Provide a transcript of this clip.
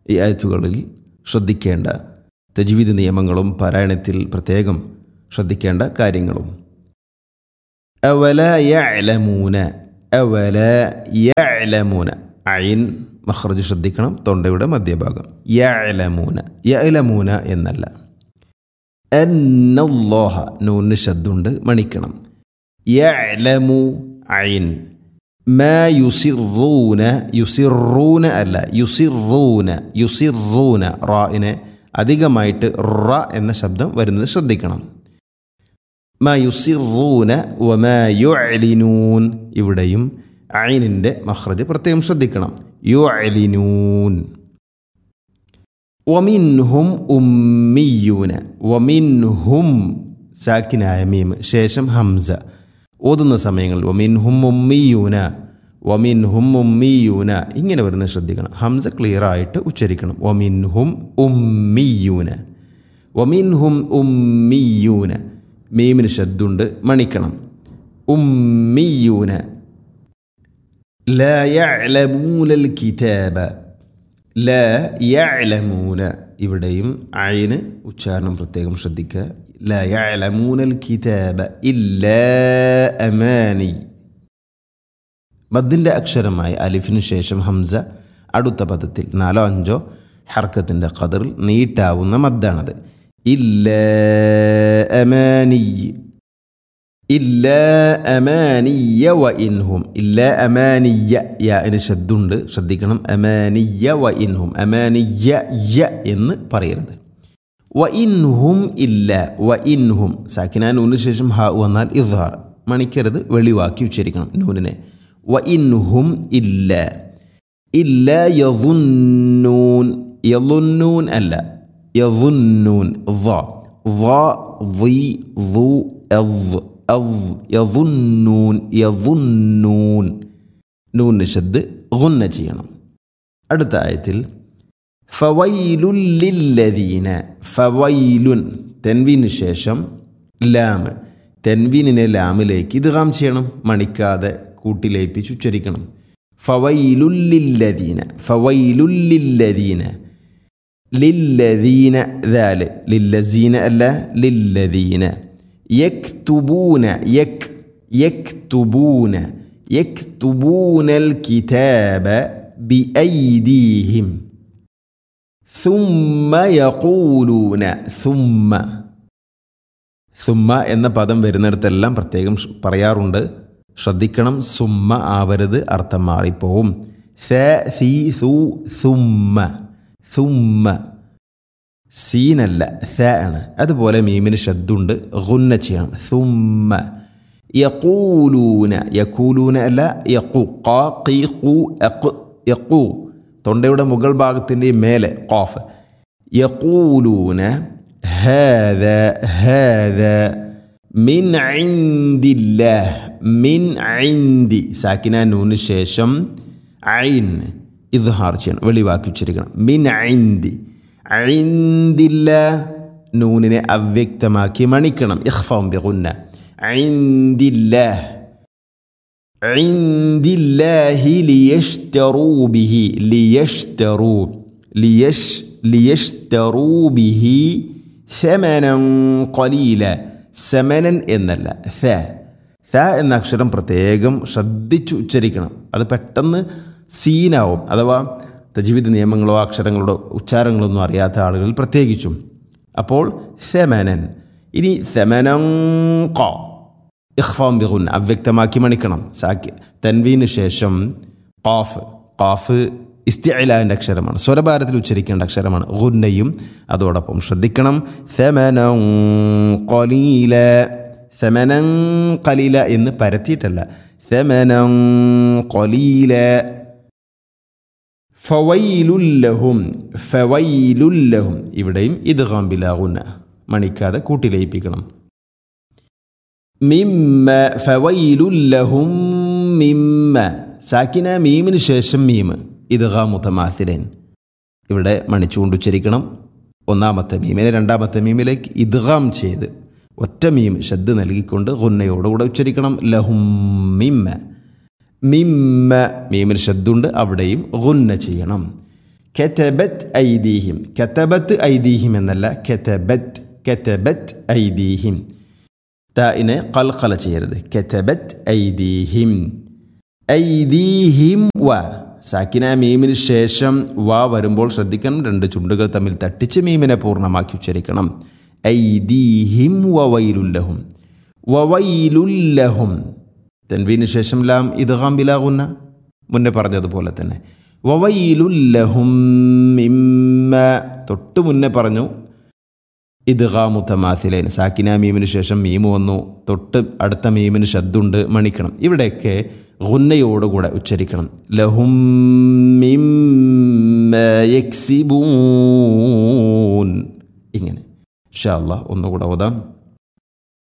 ഈ ആയത്തുകളിൽ ശ്രദ്ധിക്കേണ്ട തജ്വീദ് നിയമങ്ങളും പാരായണത്തിൽ പ്രത്യേകം ശ്രദ്ധിക്കേണ്ട കാര്യങ്ങളും അവല യഅലമൂന അവല യഅലമൂന അയിൻ മഖ്റജ് ശ്രദ്ധിക്കണം തൊണ്ടയുടെ മധ്യഭാഗം യഅലമൂന യഅലമൂന എന്നല്ല എന്നല്ലാഹ നൂന് ശബ്ദുണ്ട് മണിക്കണം യഅലമു അയിൻ മാ യുസിറൂന യുസിറൂന അല്ല യുസിറൂന യുസിറൂന റായിനെ അധികമായിട്ട് റ എന്ന ശബ്ദം വരുന്നത് ശ്രദ്ധിക്കണം മാ യുസിറൂന വമാ യുഅലിനൂൻ ഇവിടെയും ഐനിൻ്റെ മഖ്റജ് പ്രത്യേകം ശ്രദ്ധിക്കണം യുഅലിനൂൻ വമിൻഹും ഉമ്മിയൂന വമിൻഹും സാക്കിനായ മീം ശേഷം ഹംസ ഓതുന്ന സമയങ്ങളിൽ വമിൻഹും ഉമ്മിയൂന വമിൻഹും ഉമ്മിയൂന ഇങ്ങനെ വരുന്നത് ശ്രദ്ധിക്കണം ഹംസ ക്ലിയർ ആയിട്ട് ഉച്ചരിക്കണം വമിൻഹും ഉമ്മിയൂന വമിൻഹും ഉമ്മിയൂന മീമിന് ശബ്ദുണ്ട് മണിക്കണം ഉമ്മിയൂന لا يعلمون الكتاب لا يعلمون ഇവിടെയും അയിന് ഉച്ചാരണം പ്രത്യേകം ശ്രദ്ധിക്കുക لا يعلمون الكتاب إلا أماني മദ്ദിൻ്റെ അക്ഷരമായ അലിഫിന് ശേഷം ഹംസ അടുത്ത പദത്തിൽ നാലോ അഞ്ചോ ഹർക്കത്തിൻ്റെ ഖദറിൽ നീട്ടാവുന്ന മദ്ദാണത് ഇല്ല അമാനി ഇല്ല അമാനിയ വ ഇൻഹും ഇല്ല അമാനിയ യ എന്ന് ശബ്ദമുണ്ട് ശ്രദ്ധിക്കണം അമാനിയ വ ഇൻഹും അമാനിയ യ എന്ന് പറയരുത് വ ഇൻഹും ഇല്ല വ ഇൻഹും സാക്കിന നൂന് ശേഷം ഹ വന്നാൽ ഇദ്ഹാർ മണിക്കരുത് വെളിവാക്കി ഉച്ചരിക്കണം നൂനിനെ വ ഇൻഹും ഇല്ല ഇല്ല യظുന്നൂൻ യظുന്നൂൻ അല്ല യظുന്നൂൻ ظ ظ ظി ظു അവ് അവ് യظുന്നൂൻ യظുന്നൂൻ നൂന് ശബ്ദ് ഗുന്ന ചെയ്യണം അടുത്ത ആയത്തിൽ ഫവൈലുല്ലില്ലദീന ഫവൈലുൻ തെൻവീന് ശേഷം ലാം തെൻവീനിനെ ലാമിലേക്ക് ഇദ്ഗാം ചെയ്യണം മണിക്കാതെ കൂട്ടിലേപ്പിച്ച് ഉച്ചരിക്കണം ഫവൈലുല്ലില്ലദീന ഫവൈലുല്ലില്ലദീന ലില്ലദീന ദാല് ലില്ലസീന അല്ല ലില്ലദീന യക്തുബൂന യക് യക്തുബൂന യക്തുബൂന الكتاب بأيديهم ثم يقولون ثم സുമ്മ എന്ന പദം വരുന്നിടത്തെല്ലാം പ്രത്യേകം ഷ് പറയാറുണ്ട് ശ്രദ്ധിക്കണം സുമ്മ ആവരുത് അർത്ഥം മാറിപ്പോവും സ സി സു സുമ്മ സുമ്മ സീനല്ല സ ആണ് അതുപോലെ മീമിന് ശബ്ദുണ്ട് ഗുന്ന ചെയ്യണം സുമ്മ യക്കൂലൂന യക്കൂലൂന അല്ല യക്കു ഖാ ഖീ ഖു യഖ് യക്കൂ തൊണ്ടയുടെ മുകൾ ഭാഗത്തിൻ്റെ മേലെ ഖാഫ് യക്കൂലൂന هذا هذا من عند الله من عندي സാക്കിന നൂന് ശേഷം ഐൻ ഇദ്ഹാർ ചെയ്യണം വെളിവാക്കി ഉച്ചരിക്കണം മിൻ ഐന്തി ഐന്തില്ല നൂനിനെ അവ്യക്തമാക്കി മണിക്കണം ഇഖ്ഫം ബിഗുന്ന ഐന്തില്ല عند الله ليشتروا به ليشتروا ليش ليشتروا به ثمنا قليلا സമനൻ എന്നല്ല ഥ ഥ എന്ന അക്ഷരം പ്രത്യേകം ശ്രദ്ധിച്ചു ഉച്ചരിക്കണം അത് പെട്ടെന്ന് സീനാവും അഥവാ തജീവിത നിയമങ്ങളോ അക്ഷരങ്ങളോ ഉച്ചാരങ്ങളൊന്നും അറിയാത്ത ആളുകൾ പ്രത്യേകിച്ചും അപ്പോൾ സെമനൻ ഇനി സെമനം കോ ഇഖ്ഫാം ബിഗുൻ അവ്യക്തമാക്കി മണിക്കണം സാക്കി തൻവീന് ശേഷം ഖാഫ് ഖാഫ് ഇസ്തിഅലാൻ്റെ അക്ഷരമാണ് സ്വരഭാരത്തിൽ ഉച്ചരിക്കേണ്ട അക്ഷരമാണ് ഗുന്നയും അതോടൊപ്പം ശ്രദ്ധിക്കണം സെമനം കൊലീല സെമനം കലീല എന്ന് പരത്തിയിട്ടല്ല സെമനം കൊലീല ഫവൈലുല്ലഹും ഫവൈലുല്ലഹും ഇവിടെയും ഇത് ഗാംബിലാകുന്ന മണിക്കാതെ കൂട്ടിലയിപ്പിക്കണം മിമ്മ ഫവൈലുല്ലഹും മിമ്മ സാക്കിന മീമിന് ശേഷം മീം ഇദ്ഗാ മുത്തമാസിലൻ ഇവിടെ മണിച്ചുകൊണ്ട് ഉച്ചരിക്കണം ഒന്നാമത്തെ മീമിനെ രണ്ടാമത്തെ മീമിലേക്ക് ഇദ്ഗാം ചെയ്ത് ഒറ്റ മീം ശബ്ദ നൽകിക്കൊണ്ട് ഗുന്നയോടുകൂടെ ഉച്ചരിക്കണം ലഹും മിമ്മ മിമ്മ മീമിന് ശബ്ദുണ്ട് അവിടെയും ഗുന്ന ചെയ്യണം കെറ്റബത്ത് ഐദീഹിം കെത്തബത്ത് ഐദീഹിം എന്നല്ല കെത്തബത്ത് കെത്തബത്ത് ഐദീഹിം തായിനെ കൽക്കല ചെയ്യരുത് കെത്തബത്ത് ഐദീഹിം ഐദീഹിം വ സാക്കിന മീമിന് ശേഷം വ വരുമ്പോൾ ശ്രദ്ധിക്കണം രണ്ട് ചുണ്ടുകൾ തമ്മിൽ തട്ടിച്ച് മീമിനെ പൂർണ്ണമാക്കി ഉച്ചരിക്കണം ഐദീഹിം വവൈലുല്ലഹും വവൈലുല്ലഹും തൻവീന് ശേഷം ലാം ഇദ്ഗാം ബിലാകുന്ന മുന്നേ പറഞ്ഞതുപോലെ തന്നെ വവൈലുല്ലഹും മിമ്മ തൊട്ട് മുന്നേ പറഞ്ഞു ഇദ്ഗാമു തമാസിലേൻ സാക്കിന മീമിന് ശേഷം മീമ് വന്നു തൊട്ട് അടുത്ത മീമിന് ശബ്ദുണ്ട് മണിക്കണം ഇവിടെയൊക്കെ ഗുന്നയോടുകൂടെ ഉച്ചരിക്കണം ലഹും മിമ്മ യക്സിബൂൻ ഇങ്ങനെ ഷാ അള്ളാഹ് ഒന്നുകൂടെ ഓതാം